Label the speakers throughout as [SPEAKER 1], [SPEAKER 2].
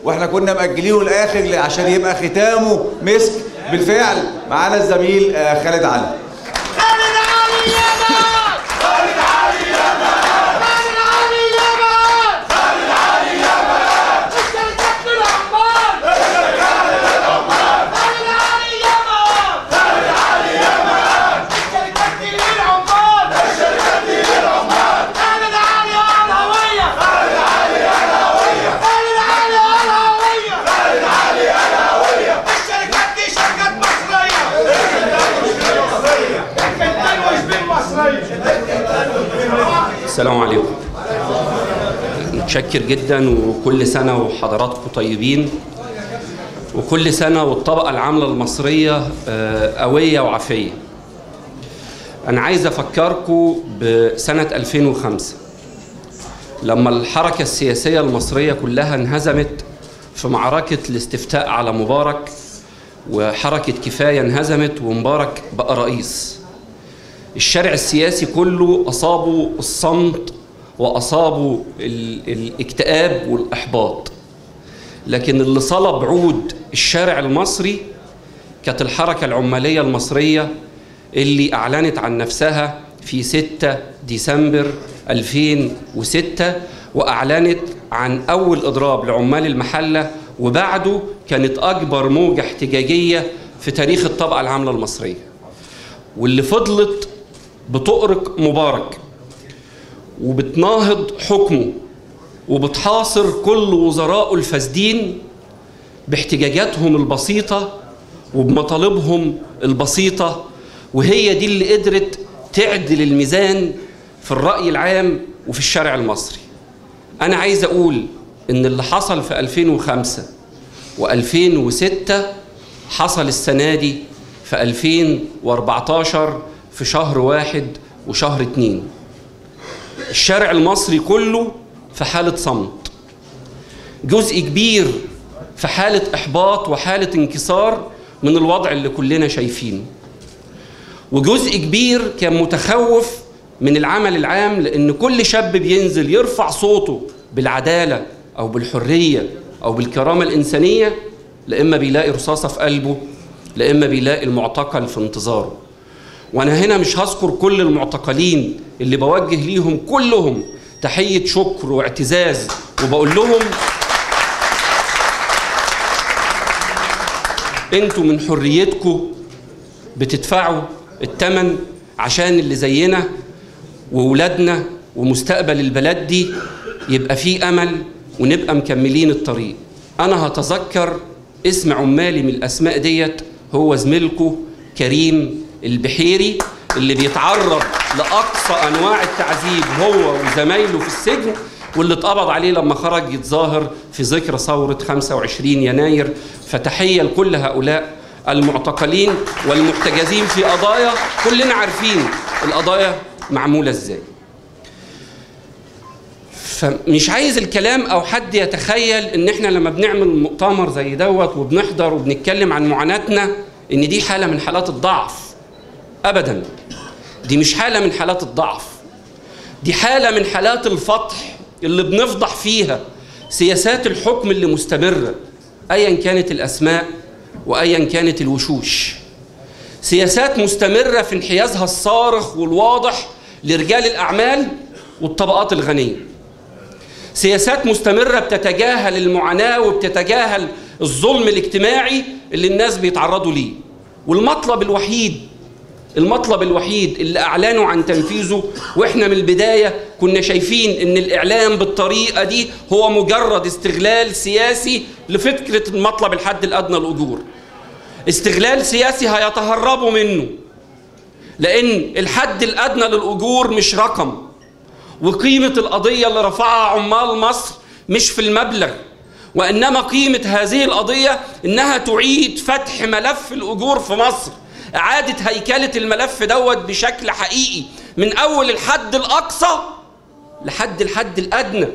[SPEAKER 1] واحنا كنا مأجلينه الاخر عشان يبقى ختامه مسك بالفعل معانا الزميل آه، خالد علي
[SPEAKER 2] خالد علي يابا خالد علي يابا خالد علي يابا خالد علي يابا الشركات للعمال الشركات للعمال خالد علي يابا خالد علي يابا الشركات للعمال الشركات للعمال خالد علي الهوية خالد علي الهوية خالد علي الهوية خالد علي الهوية الشركات دي شركات مصرية
[SPEAKER 3] السلام عليكم متشكر جدا وكل سنة وحضراتكم طيبين وكل سنة والطبقة العاملة المصرية آه، قوية وعافية أنا عايز أفكركم بسنة 2005 لما الحركة السياسية المصرية كلها انهزمت في معركة الاستفتاء على مبارك وحركة كفاية انهزمت ومبارك بقى رئيس الشارع السياسي كله أصابه الصمت وأصابه ال- الاكتئاب والإحباط لكن اللي صلب عود الشارع المصري كانت الحركة العمالية المصرية اللي أعلنت عن نفسها في 6 ديسمبر 2006 وأعلنت عن أول إضراب لعمال المحلة وبعده كانت أكبر موجة احتجاجية في تاريخ الطبقة العاملة المصرية واللي فضلت بتؤرق مبارك وبتناهض حكمه وبتحاصر كل وزرائه الفاسدين باحتجاجاتهم البسيطة وبمطالبهم البسيطة وهي دي اللي قدرت تعدل الميزان في الرأي العام وفي الشارع المصري أنا عايز أقول إن اللي حصل في 2005 و2006 حصل السنة دي في 2014 في شهر واحد وشهر اتنين الشارع المصري كله في حالة صمت جزء كبير في حالة إحباط وحالة انكسار من الوضع اللي كلنا شايفينه وجزء كبير كان متخوف من العمل العام لأن كل شاب بينزل يرفع صوته بالعدالة أو بالحرية أو بالكرامة الإنسانية لإما بيلاقي رصاصة في قلبه لإما بيلاقي المعتقل في انتظاره وأنا هنا مش هذكر كل المعتقلين اللي بوجه ليهم كلهم تحية شكر واعتزاز وبقول لهم انتوا من حريتكم بتدفعوا الثمن عشان اللي زينا وولادنا ومستقبل البلد دي يبقى فيه امل ونبقى مكملين الطريق انا هتذكر اسم عمالي من الاسماء ديت هو زميلكو كريم البحيري اللي بيتعرض لاقصى انواع التعذيب هو وزمايله في السجن واللي اتقبض عليه لما خرج يتظاهر في ذكرى ثورة 25 يناير فتحية لكل هؤلاء المعتقلين والمحتجزين في قضايا كلنا عارفين القضايا معمولة ازاي فمش عايز الكلام او حد يتخيل ان احنا لما بنعمل مؤتمر زي دوت وبنحضر وبنتكلم عن معاناتنا ان دي حالة من حالات الضعف ابدا دي مش حالة من حالات الضعف دي حالة من حالات الفتح اللي بنفضح فيها سياسات الحكم اللي مستمرة أيا كانت الأسماء وأيا كانت الوشوش سياسات مستمرة في انحيازها الصارخ والواضح لرجال الأعمال والطبقات الغنية سياسات مستمرة بتتجاهل المعاناة وبتتجاهل الظلم الاجتماعي اللي الناس بيتعرضوا ليه والمطلب الوحيد المطلب الوحيد اللي اعلنوا عن تنفيذه واحنا من البدايه كنا شايفين ان الاعلام بالطريقه دي هو مجرد استغلال سياسي لفكره المطلب الحد الادنى الاجور استغلال سياسي هيتهربوا منه لان الحد الادنى للاجور مش رقم وقيمه القضيه اللي رفعها عمال مصر مش في المبلغ وانما قيمه هذه القضيه انها تعيد فتح ملف الاجور في مصر إعادة هيكلة الملف دوت بشكل حقيقي من أول الحد الأقصى لحد الحد الأدنى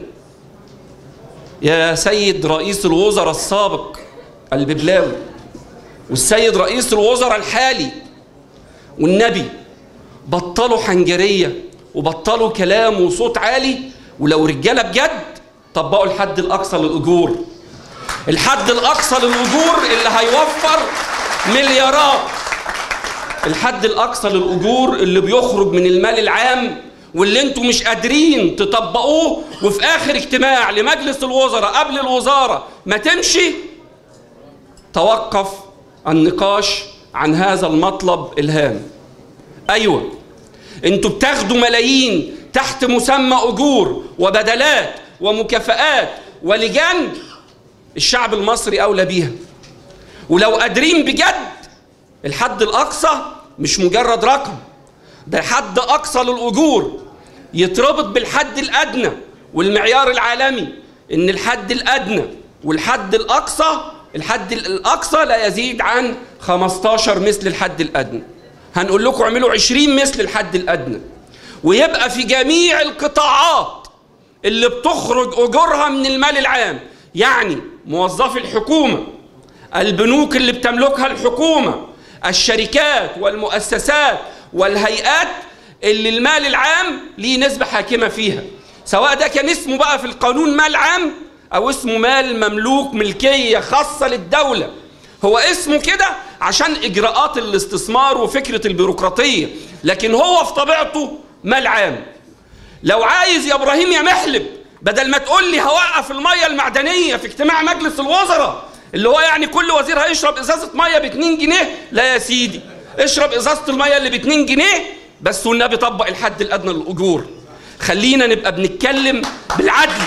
[SPEAKER 3] يا سيد رئيس الوزراء السابق الببلاوي والسيد رئيس الوزراء الحالي والنبي بطلوا حنجرية وبطلوا كلام وصوت عالي ولو رجالة بجد طبقوا الحد الأقصى للأجور الحد الأقصى للأجور اللي هيوفر مليارات الحد الأقصى للأجور اللي بيخرج من المال العام واللي انتوا مش قادرين تطبقوه وفي آخر اجتماع لمجلس الوزراء قبل الوزارة ما تمشي توقف النقاش عن هذا المطلب الهام أيوة انتوا بتاخدوا ملايين تحت مسمى أجور وبدلات ومكافآت ولجان الشعب المصري أولى بيها ولو قادرين بجد الحد الأقصى مش مجرد رقم ده حد أقصى للأجور يتربط بالحد الأدنى والمعيار العالمي إن الحد الأدنى والحد الأقصى الحد الأقصى لا يزيد عن 15 مثل الحد الأدنى هنقول لكم اعملوا 20 مثل الحد الأدنى ويبقى في جميع القطاعات اللي بتخرج أجورها من المال العام يعني موظفي الحكومة البنوك اللي بتملكها الحكومة الشركات والمؤسسات والهيئات اللي المال العام ليه نسبة حاكمة فيها سواء ده كان اسمه بقى في القانون مال عام أو اسمه مال مملوك ملكية خاصة للدولة هو اسمه كده عشان إجراءات الاستثمار وفكرة البيروقراطية لكن هو في طبيعته مال عام لو عايز يا إبراهيم يا محلب بدل ما تقول لي هوقف المية المعدنية في اجتماع مجلس الوزراء اللي هو يعني كل وزير هيشرب ازازه ميه ب 2 جنيه لا يا سيدي اشرب ازازه الميه اللي ب 2 جنيه بس والنبي طبق الحد الادنى للاجور خلينا نبقى بنتكلم بالعدل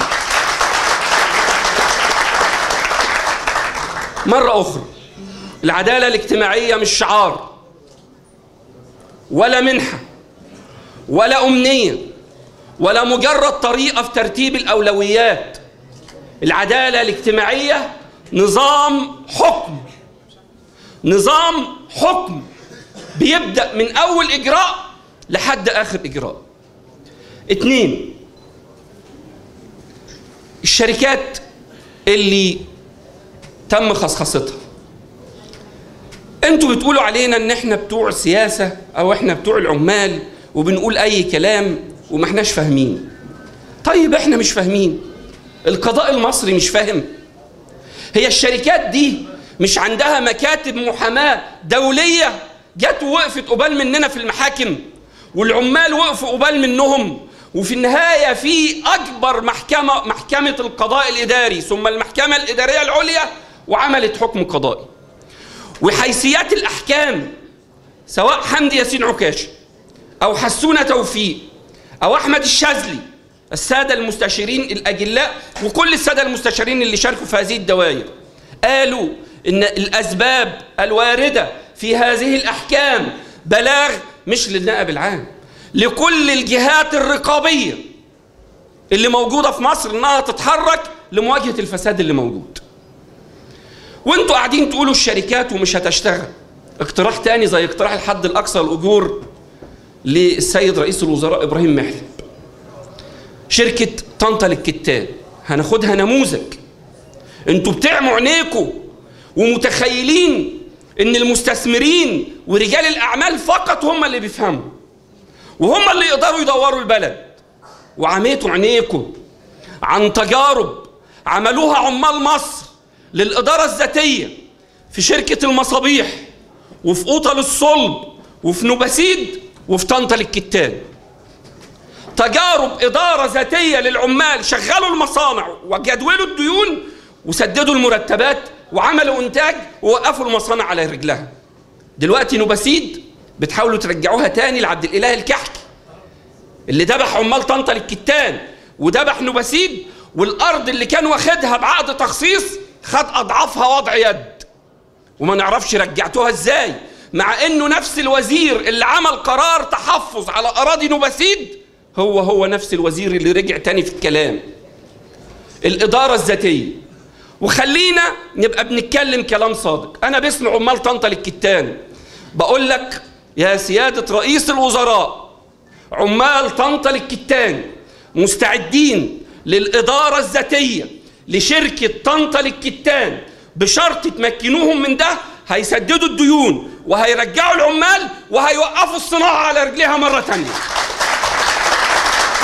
[SPEAKER 3] مره اخرى العداله الاجتماعيه مش شعار ولا منحه ولا امنيه ولا مجرد طريقه في ترتيب الاولويات العداله الاجتماعيه نظام حكم نظام حكم بيبدأ من أول إجراء لحد آخر إجراء اتنين الشركات اللي تم خصخصتها انتوا بتقولوا علينا ان احنا بتوع سياسة او احنا بتوع العمال وبنقول اي كلام وما احناش فاهمين طيب احنا مش فاهمين القضاء المصري مش فاهم هي الشركات دي مش عندها مكاتب محاماة دولية جت ووقفت قبال مننا في المحاكم والعمال وقفوا قبال منهم وفي النهاية في أكبر محكمة محكمة القضاء الإداري ثم المحكمة الإدارية العليا وعملت حكم قضائي وحيثيات الأحكام سواء حمدي ياسين عكاش أو حسونة توفيق أو أحمد الشاذلي السادة المستشارين الأجلاء وكل السادة المستشارين اللي شاركوا في هذه الدوائر قالوا إن الأسباب الواردة في هذه الأحكام بلاغ مش للنائب العام لكل الجهات الرقابية اللي موجودة في مصر إنها تتحرك لمواجهة الفساد اللي موجود وانتوا قاعدين تقولوا الشركات ومش هتشتغل اقتراح تاني زي اقتراح الحد الأقصى الأجور للسيد رئيس الوزراء إبراهيم محلب شركة طنطا للكتان هناخدها نموذج انتوا بتعموا عينيكوا ومتخيلين ان المستثمرين ورجال الاعمال فقط هم اللي بيفهموا وهم اللي يقدروا يدوروا البلد وعميتوا عينيكوا عن تجارب عملوها عمال مصر للإدارة الذاتية في شركة المصابيح وفي قوطة للصلب وفي نوبسيد وفي طنطا للكتان تجارب إدارة ذاتية للعمال شغلوا المصانع وجدولوا الديون وسددوا المرتبات وعملوا إنتاج ووقفوا المصانع على رجلها دلوقتي نوبسيد بتحاولوا ترجعوها تاني لعبد الإله الكحكي اللي ذبح عمال طنطا للكتان وذبح نوبسيد والأرض اللي كان واخدها بعقد تخصيص خد أضعافها وضع يد وما نعرفش رجعتوها ازاي مع انه نفس الوزير اللي عمل قرار تحفظ على اراضي نوبسيد هو هو نفس الوزير اللي رجع تاني في الكلام الاداره الذاتيه وخلينا نبقى بنتكلم كلام صادق انا باسم عمال طنطا للكتان بقول لك يا سياده رئيس الوزراء عمال طنطا للكتان مستعدين للاداره الذاتيه لشركه طنطا للكتان بشرط تمكنوهم من ده هيسددوا الديون وهيرجعوا العمال وهيوقفوا الصناعة على رجليها مرة تانية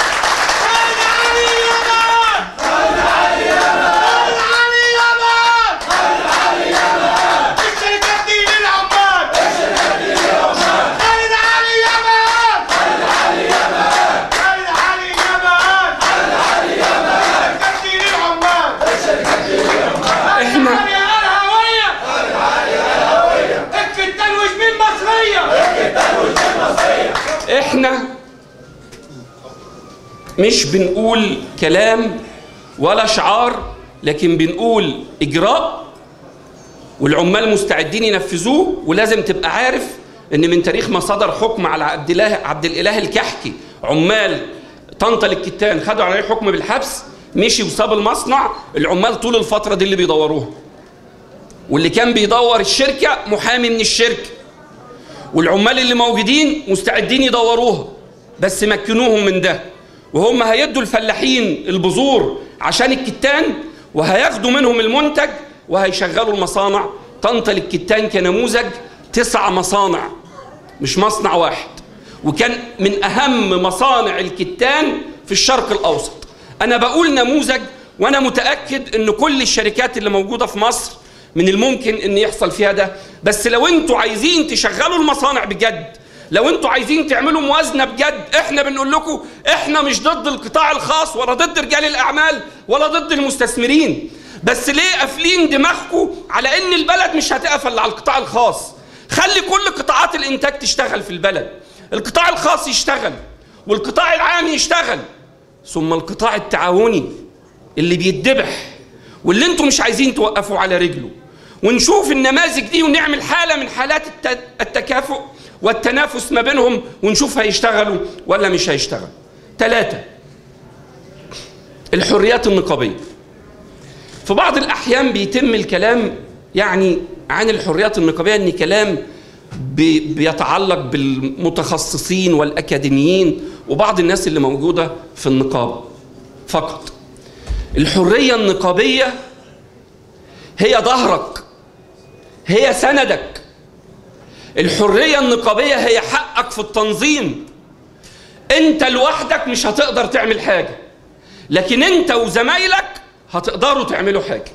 [SPEAKER 2] علي يا مان علي يا مان
[SPEAKER 3] مش بنقول كلام ولا شعار لكن بنقول اجراء والعمال مستعدين ينفذوه ولازم تبقى عارف ان من تاريخ ما صدر حكم على عبد الله عبد الاله الكحكي عمال طنطا للكتان خدوا عليه حكم بالحبس مشي وساب المصنع العمال طول الفتره دي اللي بيدوروها واللي كان بيدور الشركه محامي من الشركه والعمال اللي موجودين مستعدين يدوروها بس مكنوهم من ده وهم هيدوا الفلاحين البذور عشان الكتان وهياخدوا منهم المنتج وهيشغلوا المصانع طنطا للكتان كنموذج تسع مصانع مش مصنع واحد وكان من اهم مصانع الكتان في الشرق الاوسط انا بقول نموذج وانا متاكد ان كل الشركات اللي موجوده في مصر من الممكن ان يحصل فيها ده بس لو انتوا عايزين تشغلوا المصانع بجد لو انتوا عايزين تعملوا موازنه بجد احنا بنقول لكم احنا مش ضد القطاع الخاص ولا ضد رجال الاعمال ولا ضد المستثمرين بس ليه قافلين دماغكم على ان البلد مش هتقفل على القطاع الخاص خلي كل قطاعات الانتاج تشتغل في البلد القطاع الخاص يشتغل والقطاع العام يشتغل ثم القطاع التعاوني اللي بيتذبح واللي انتم مش عايزين توقفوا على رجله ونشوف النماذج دي ونعمل حاله من حالات الت- التكافؤ والتنافس ما بينهم ونشوف هيشتغلوا ولا مش هيشتغلوا ثلاثة الحريات النقابية في بعض الأحيان بيتم الكلام يعني عن الحريات النقابية إن كلام بي- بيتعلق بالمتخصصين والأكاديميين وبعض الناس اللي موجودة في النقابة فقط الحرية النقابية هي ظهرك هي سندك الحرية النقابية هي حقك في التنظيم انت لوحدك مش هتقدر تعمل حاجة لكن انت وزمايلك هتقدروا تعملوا حاجة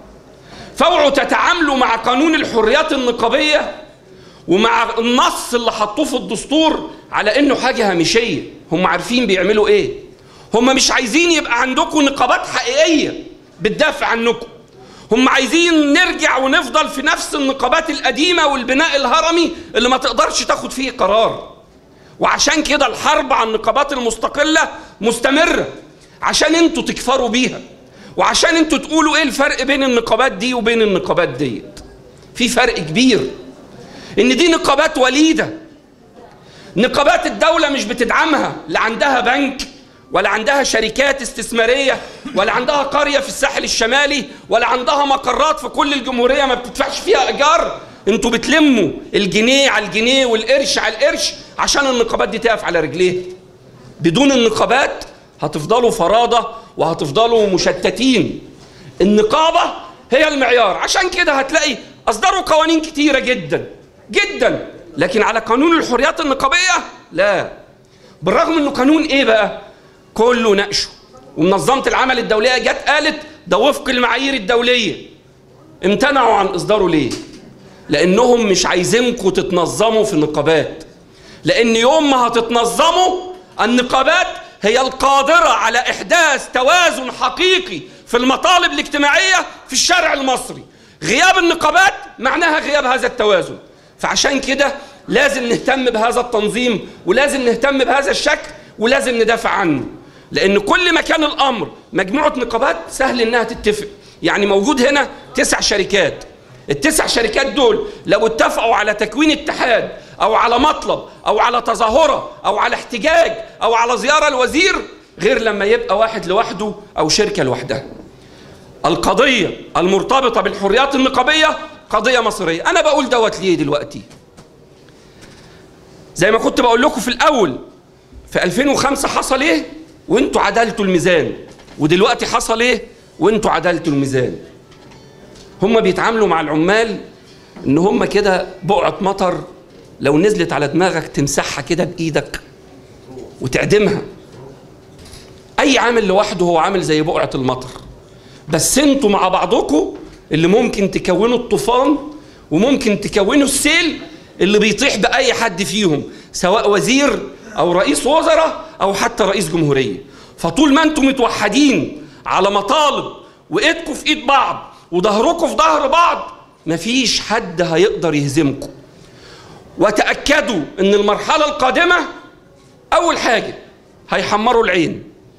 [SPEAKER 3] فاوعوا تتعاملوا مع قانون الحريات النقابية ومع النص اللي حطوه في الدستور على انه حاجة هامشية هم عارفين بيعملوا ايه هم مش عايزين يبقى عندكم نقابات حقيقية بتدافع عنكم هم عايزين نرجع ونفضل في نفس النقابات القديمة والبناء الهرمي اللي ما تقدرش تاخد فيه قرار وعشان كده الحرب على النقابات المستقلة مستمرة عشان انتوا تكفروا بيها وعشان انتوا تقولوا ايه الفرق بين النقابات دي وبين النقابات ديت في فرق كبير ان دي نقابات وليده نقابات الدولة مش بتدعمها لا عندها بنك ولا عندها شركات استثمارية ولا عندها قرية في الساحل الشمالي ولا عندها مقرات في كل الجمهورية ما بتدفعش فيها إيجار انتوا بتلموا الجنيه على الجنيه والقرش على القرش عشان النقابات دي تقف على رجليها بدون النقابات هتفضلوا فرادة وهتفضلوا مشتتين النقابة هي المعيار عشان كده هتلاقي أصدروا قوانين كتيرة جدا جدا لكن على قانون الحريات النقابية لا بالرغم انه قانون ايه بقى كله ناقشه ومنظمة العمل الدولية جت قالت ده وفق المعايير الدولية امتنعوا عن اصداره ليه لانهم مش عايزينكم تتنظموا في النقابات لان يوم ما هتتنظموا النقابات هي القادرة على إحداث توازن حقيقي في المطالب الاجتماعية في الشارع المصري غياب النقابات معناها غياب هذا التوازن فعشان كده لازم نهتم بهذا التنظيم ولازم نهتم بهذا الشكل ولازم ندافع عنه لأن كل ما كان الأمر مجموعة نقابات سهل إنها تتفق يعني موجود هنا تسع شركات التسع شركات دول لو اتفقوا على تكوين اتحاد او على مطلب او على تظاهره او على احتجاج او على زياره الوزير غير لما يبقى واحد لوحده او شركه لوحدها القضيه المرتبطه بالحريات النقابيه قضيه مصريه انا بقول دوت ليه دلوقتي زي ما كنت بقول لكم في الاول في 2005 حصل ايه وانتوا عدلتوا الميزان ودلوقتي حصل ايه وانتوا عدلتوا الميزان هم بيتعاملوا مع العمال ان هم كده بقعة مطر لو نزلت على دماغك تمسحها كده بايدك وتعدمها اي عامل لوحده هو عامل زي بقعة المطر بس انتوا مع بعضكم اللي ممكن تكونوا الطوفان وممكن تكونوا السيل اللي بيطيح باي حد فيهم سواء وزير او رئيس وزراء او حتى رئيس جمهوريه فطول ما انتم متوحدين على مطالب وايدكم في ايد بعض وظهركم في ظهر بعض مفيش حد هيقدر يهزمكم وتاكدوا ان المرحله القادمه اول حاجه هيحمروا العين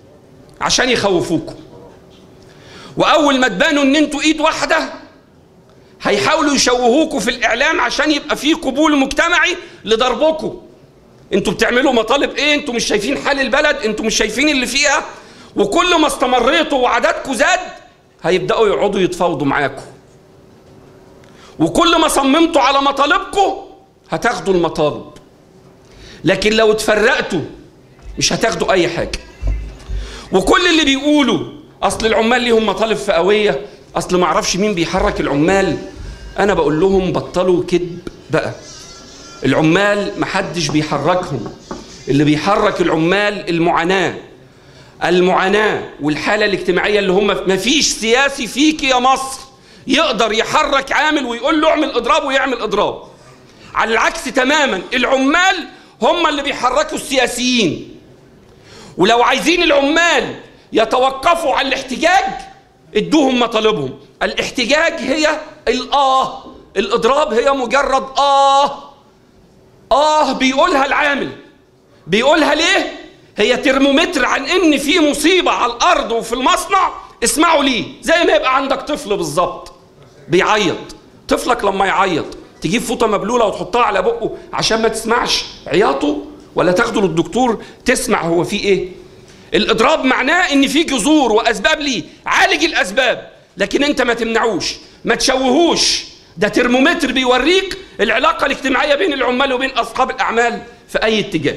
[SPEAKER 3] عشان يخوفوكم واول ما تبانوا ان انتوا ايد واحده هيحاولوا يشوهوكوا في الاعلام عشان يبقى فيه قبول مجتمعي لضربكم انتوا بتعملوا مطالب ايه انتوا مش شايفين حال البلد انتوا مش شايفين اللي فيها وكل ما استمريتوا وعددكم زاد هيبداوا يقعدوا يتفاوضوا معاكم وكل ما صممتوا على مطالبكم هتاخدوا المطالب لكن لو اتفرقتوا مش هتاخدوا اي حاجه وكل اللي بيقولوا اصل العمال ليهم مطالب فئويه اصل ما اعرفش مين بيحرك العمال انا بقول لهم بطلوا كذب بقى العمال محدش بيحركهم اللي بيحرك العمال المعاناه المعاناه والحاله الاجتماعيه اللي هم مفيش سياسي فيك يا مصر يقدر يحرك عامل ويقول له اعمل اضراب ويعمل اضراب على العكس تماما العمال هم اللي بيحركوا السياسيين ولو عايزين العمال يتوقفوا عن الاحتجاج ادوهم مطالبهم الاحتجاج هي الاه الاضراب هي مجرد اه اه بيقولها العامل بيقولها ليه هي ترمومتر عن ان في مصيبه على الارض وفي المصنع اسمعوا ليه زي ما يبقى عندك طفل بالظبط بيعيط طفلك لما يعيط تجيب فوطه مبلوله وتحطها على بقه عشان ما تسمعش عياطه ولا تاخده للدكتور تسمع هو فيه ايه الاضراب معناه ان في جذور واسباب ليه عالج الاسباب لكن انت ما تمنعوش ما تشوهوش ده ترمومتر بيوريك العلاقه الاجتماعيه بين العمال وبين اصحاب الاعمال في اي اتجاه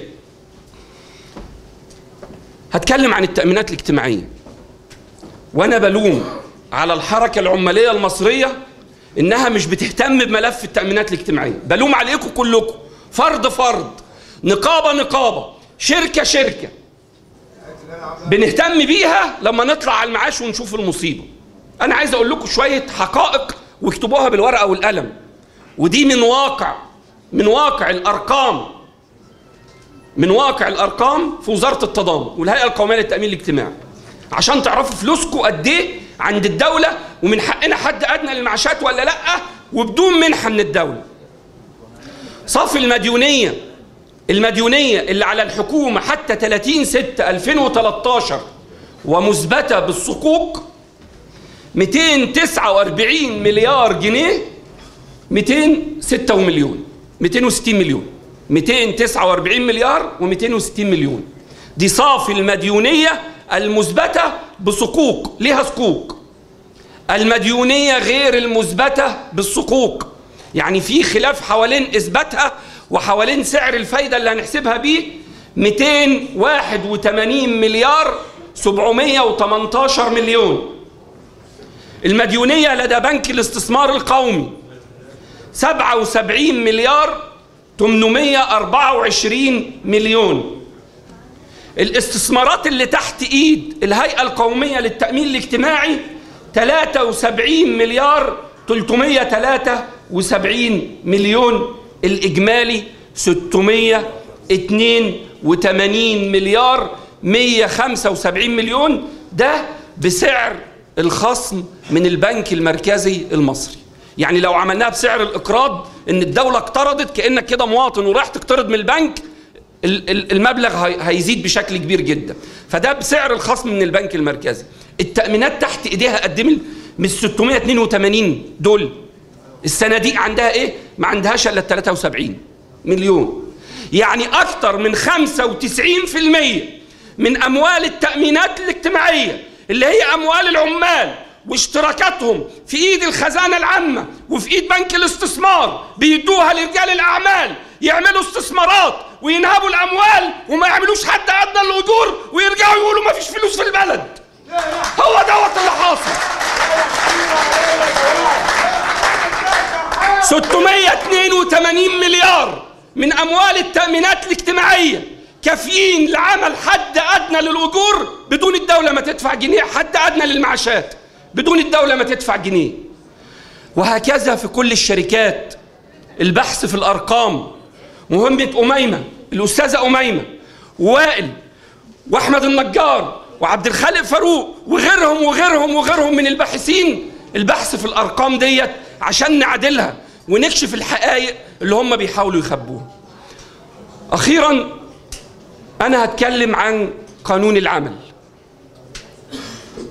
[SPEAKER 3] هتكلم عن التامينات الاجتماعيه وانا بلوم على الحركه العماليه المصريه انها مش بتهتم بملف التامينات الاجتماعيه بلوم عليكم كلكم فرد فرد نقابه نقابه شركه شركه بنهتم بيها لما نطلع على المعاش ونشوف المصيبه انا عايز اقول لكم شويه حقائق واكتبوها بالورقه والقلم ودي من واقع من واقع الارقام من واقع الارقام في وزاره التضامن والهيئه القوميه للتامين الاجتماعي عشان تعرفوا فلوسكم قد ايه عند الدوله ومن حقنا حد ادنى للمعاشات ولا لا وبدون منحه من الدوله صافي المديونيه المديونيه اللي على الحكومه حتى 30 6 2013 ومثبته بالصكوك 249 مليار جنيه 206 مليون 260 مليون 249 مليار و260 مليون دي صافي المديونيه المثبته بصكوك ليها صكوك المديونيه غير المثبته بالصكوك يعني في خلاف حوالين اثباتها وحوالين سعر الفايده اللي هنحسبها بيه 281 مليار 718 مليون المديونيه لدى بنك الاستثمار القومي 77 مليار 824 مليون الاستثمارات اللي تحت ايد الهيئه القوميه للتامين الاجتماعي 73 مليار 373 مليون الاجمالي 682 مليار 175 مليون ده بسعر الخصم من البنك المركزي المصري يعني لو عملناها بسعر الاقراض ان الدوله اقترضت كانك كده مواطن ورايح تقترض من البنك ال- ال- المبلغ هي- هيزيد بشكل كبير جدا فده بسعر الخصم من البنك المركزي التامينات تحت ايديها قد ايه من 682 دول الصناديق عندها ايه ما عندهاش الا 73 مليون يعني اكتر من 95% من اموال التامينات الاجتماعيه اللي هي اموال العمال واشتراكاتهم في ايد الخزانه العامه وفي ايد بنك الاستثمار بيدوها لرجال الاعمال يعملوا استثمارات وينهبوا الاموال وما يعملوش حد ادنى الاجور ويرجعوا يقولوا ما فيش فلوس في البلد هو دوت اللي حاصل 682 مليار من اموال التامينات الاجتماعيه كافيين لعمل حد ادنى للاجور بدون الدوله ما تدفع جنيه حد ادنى للمعاشات بدون الدوله ما تدفع جنيه وهكذا في كل الشركات البحث في الارقام مهمه اميمه الاستاذه اميمه ووائل واحمد النجار وعبد الخالق فاروق وغيرهم وغيرهم وغيرهم من الباحثين البحث في الارقام ديت عشان نعدلها ونكشف الحقائق اللي هم بيحاولوا يخبوها اخيرا انا هتكلم عن قانون العمل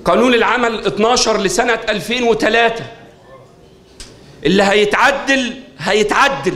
[SPEAKER 3] قانون العمل 12 لسنة 2003 اللي هيتعدل هيتعدل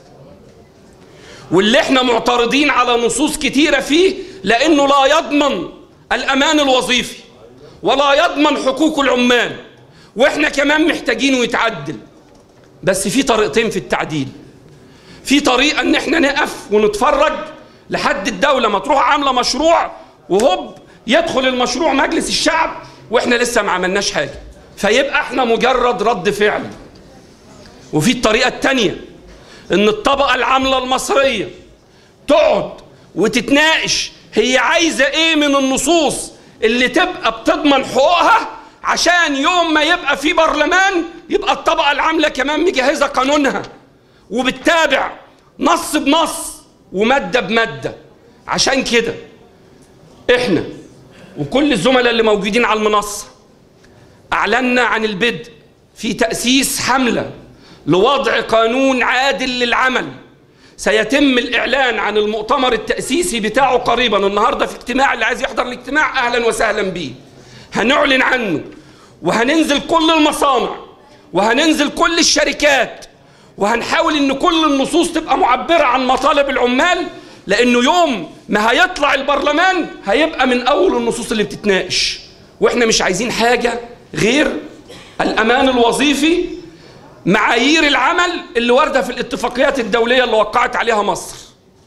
[SPEAKER 3] واللي احنا معترضين على نصوص كتيرة فيه لأنه لا يضمن الأمان الوظيفي ولا يضمن حقوق العمال واحنا كمان محتاجينه يتعدل بس في طريقتين في التعديل في طريقة ان احنا نقف ونتفرج لحد الدولة ما تروح عاملة مشروع وهوب يدخل المشروع مجلس الشعب واحنا لسه ما عملناش حاجة فيبقى احنا مجرد رد فعل وفي الطريقة التانية ان الطبقة العاملة المصرية تقعد وتتناقش هي عايزة ايه من النصوص اللي تبقى بتضمن حقوقها عشان يوم ما يبقى في برلمان يبقى الطبقة العاملة كمان مجهزة قانونها وبتتابع نص بنص ومادة بمادة عشان كده احنا وكل الزملاء اللي موجودين على المنصة أعلنا عن البدء في تأسيس حملة لوضع قانون عادل للعمل سيتم الإعلان عن المؤتمر التأسيسي بتاعه قريبا النهاردة في اجتماع اللي عايز يحضر الاجتماع أهلا وسهلا بيه هنعلن عنه وهننزل كل المصانع وهننزل كل الشركات وهنحاول ان كل النصوص تبقى معبرة عن مطالب العمال لانه يوم ما هيطلع البرلمان هيبقى من اول النصوص اللي بتتناقش واحنا مش عايزين حاجة غير الامان الوظيفي معايير العمل اللي واردة في الاتفاقيات الدولية اللي وقعت عليها مصر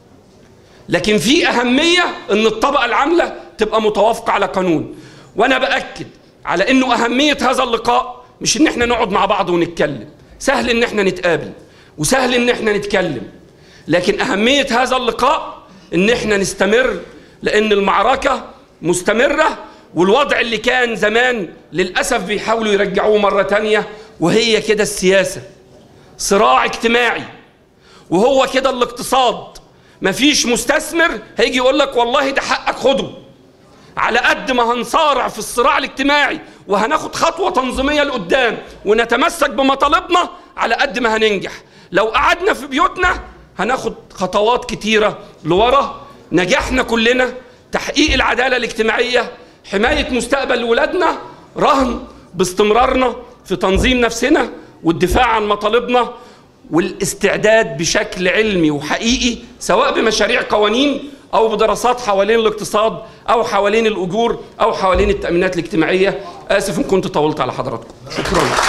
[SPEAKER 3] لكن في أهمية أن الطبقة العاملة تبقى متوافقة على قانون وأنا بأكد على أنه أهمية هذا اللقاء مش أن احنا نقعد مع بعض ونتكلم سهل أن احنا نتقابل وسهل أن احنا نتكلم لكن أهمية هذا اللقاء أن احنا نستمر لأن المعركة مستمرة والوضع اللي كان زمان للأسف بيحاولوا يرجعوه مرة تانية وهي كده السياسة صراع اجتماعي وهو كده الاقتصاد مفيش مستثمر هيجي يقول لك والله ده حقك خده على قد ما هنصارع في الصراع الاجتماعي وهناخد خطوة تنظيمية لقدام ونتمسك بمطالبنا على قد ما هننجح لو قعدنا في بيوتنا هناخد خطوات كتيرة لورا نجاحنا كلنا تحقيق العدالة الاجتماعية حماية مستقبل ولادنا رهن باستمرارنا في تنظيم نفسنا والدفاع عن مطالبنا والاستعداد بشكل علمي وحقيقي سواء بمشاريع قوانين او بدراسات حوالين الاقتصاد او حوالين الاجور او حوالين التامينات الاجتماعيه اسف ان كنت طولت على حضراتكم شكرا